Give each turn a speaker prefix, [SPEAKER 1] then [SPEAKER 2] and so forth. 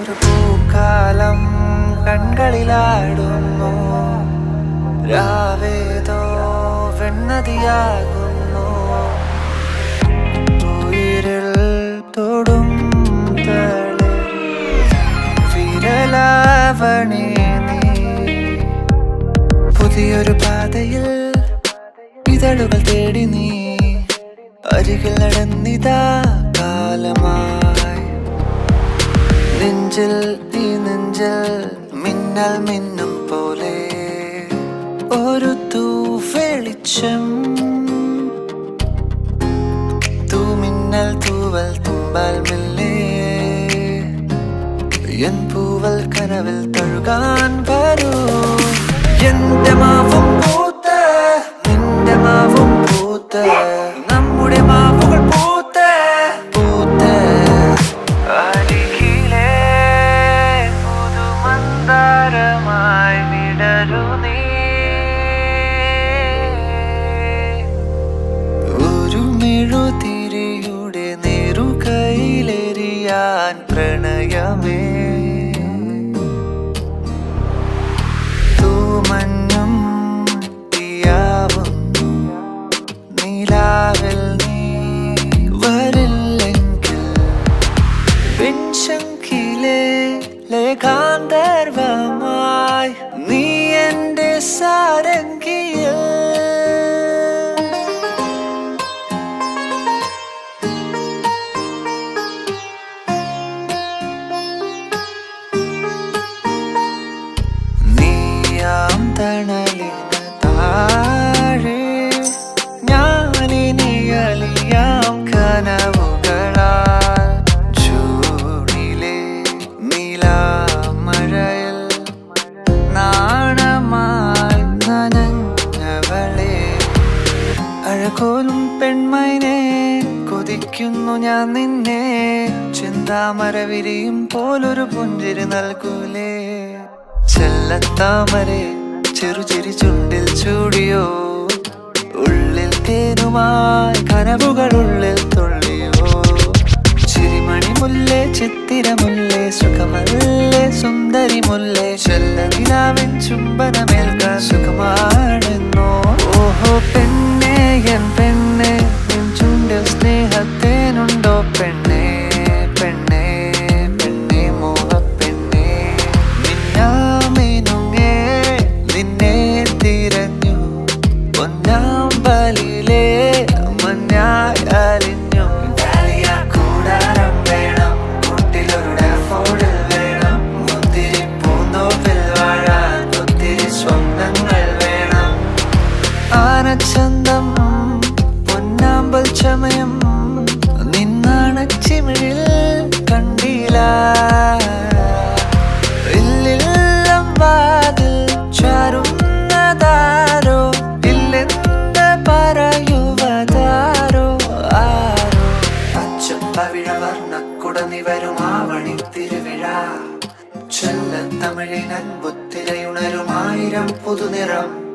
[SPEAKER 1] ഒരു പൂക്കാലം കൺകളിലാടുന്നു രാവേതോ വെണ്ണതിയാകുന്നു ഉയിരിൽ തൊടും തളിർ വിരലാവണി നീ പുതിയൊരു പാതയിൽ ഇതളുകൾ തേടി നീ അരികിൽ നടന്നിതാ കാലമായി നെഞ്ചിൽ ഈ നെഞ്ചിൽ മിന്നൽ മിന്നും പോലെ ഒരു തൂ വെളിച്ചം തൂമിന്നൽ തൂവൽ തുമ്പാൽ മെല്ലെ എൻ പൂവൽ കനവിൽ തഴുകാൻ വരൂ എന്റെ മാവും പൂത്ത് നിന്റെ മാവും പൂത്ത് നമ്മുടെ മാവുകൾ പൂത്ത് പൂത്ത് അരികിലെ പുതുമന്ദാരമായി വിടരു നീ ഒരു മെഴുതിരിയുടെ നെറുകയിലെറിയാൻ പ്രണയമേ തൂമഞ്ഞും തീയാവുന്നു നീലാവിൽ നീ വരില്ലെങ്കിൽ വെൺശങ്കിലെ ലേഖാന്തർവമായി നീ എന്റെ സാരംഗിയിൽ നീയാം തണലിന് താഴെ ഞാനിനി അലിയാം കനവുകളാൽ ജൂണിലെ നീലാമഴയിൽ നാണമായി നനഞ്ഞവളെ അഴകോലും പെൺമൈനെ കൊതിക്കുന്നു ഞാൻ നിന്നെ ചിന്താമര വിരിയും പോലൊരു പുഞ്ചിരി നൽകൂലേ ചെല്ലത്താമരെ ചെറുചിരി ചുണ്ടിൽ ചൂടിയോ ഉള്ളിൽ തേനുമായി കനവുകൾ ഉള്ളിൽ തുള്ളിയോ ചിരിമണി മുല്ലേ ചിത്തിരമുല്ലേ സുഖമല്ലേ സുന്ദരി മുല്ലേ ചെല്ല നിലാവിൻ ചുംബനമേൽക്കാൻ സുഖമാണെന്നോ ഓഹോ പെണ്ണേ എൻ പെണ്ണേ നിൻ ചുണ്ടിൽ സ്നേഹത്തേനുണ്ടോ പെണ്ണേ പെണ്ണേ പെണ്ണേ മോഹപ്പെണ്ണേ മിന്നാമിനുങ്ങേ നിന്നെ തിരഞ്ഞു പൊന്നാമ്പലിലെ മഞ്ഞായി അലിഞ്ഞു ഡാലിയ കൂടാരം വേണം കൂട്ടിലൊരു ഡാഫോഡിൽ വേണം മുന്തിരി പൂന്തോപ്പിൽ വാഴാൻ ഒത്തിരി സ്വപ്നങ്ങൾ വേണം ആനച്ചന്തം പൊന്നാമ്പൽ ചമയം നിന്നാണച്ചിമിഴിൽ കണ്ടില്ല ഇല്ലില്ലം വാതിൽ ചാരുന്നതാരോ ഇല്ലെന്ന് പറയുവതാരോ ആരോ പച്ചപ്പവിഴ വർണ്ണക്കുട നിവരും ആവണി തിരുവിഴ ചെല്ല തമിഴിനൻ ബുത്തിരയുണരും ആയിരം പുതുനിറം